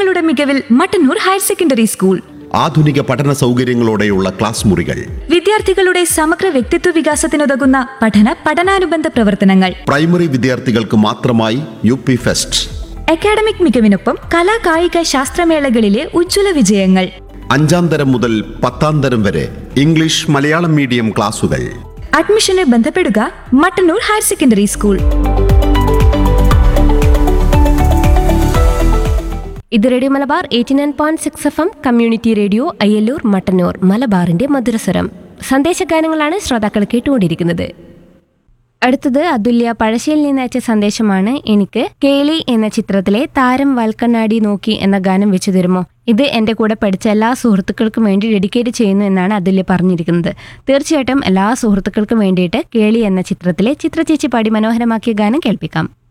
കുട്ടികളുടെ മികവിൽ Mattannur higher secondary school ആധുനിക പഠന സൗകര്യങ്ങളോടെയുള്ള ക്ലാസ് മുറികൾ വിദ്യാർത്ഥികളുടെ സമഗ്ര വ്യക്തിത്വ വികാസത്തിനുതകുന്ന പഠന പഠനാനുബന്ധ പ്രവർത്തനങ്ങൾ പ്രൈമറി വിദ്യാർത്ഥികൾക്ക് മാത്രമായി യു പി ഫെസ്റ്റ് അക്കാഡമിക് മികവിനൊപ്പം കലാ കായിക ശാസ്ത്രമേളകളിലെ ഉജ്ജ്വല വിജയങ്ങൾ അഞ്ചാം തരം മുതൽ പത്താം തരം വരെ ഇംഗ്ലീഷ് മലയാളം മീഡിയം ക്ലാസുകൾ അഡ്മിഷന് ബന്ധപ്പെടുക മട്ടന്നൂർ ഹയർ സെക്കൻഡറി സ്കൂൾ ഇത് radio Malabar eighty nine point six F M community radio Ayyallur Mattannur മലബാറിന്റെ മധുരസ്വരം സന്ദേശഗാനങ്ങളാണ് ശ്രോതാക്കൾ കേട്ടുകൊണ്ടിരിക്കുന്നത് അടുത്തത് അതുല്യ പഴശ്ശിയിൽ നിന്ന് അയച്ച സന്ദേശമാണ് എനിക്ക് കേളി എന്ന ചിത്രത്തിലെ താരം വൽക്കണ്ണാടി നോക്കി എന്ന ഗാനം വെച്ചു തരുമോ ഇത് എന്റെ കൂടെ പഠിച്ച എല്ലാ സുഹൃത്തുക്കൾക്കും വേണ്ടി ഡെഡിക്കേറ്റ് ചെയ്യുന്നു എന്നാണ് അതുല്യ പറഞ്ഞിരിക്കുന്നത് തീർച്ചയായിട്ടും എല്ലാ സുഹൃത്തുക്കൾക്കും വേണ്ടിയിട്ട് കേളി എന്ന ചിത്രത്തിലെ ചിത്രചേച്ചി പാടി മനോഹരമാക്കിയ ഗാനം കേൾപ്പിക്കാം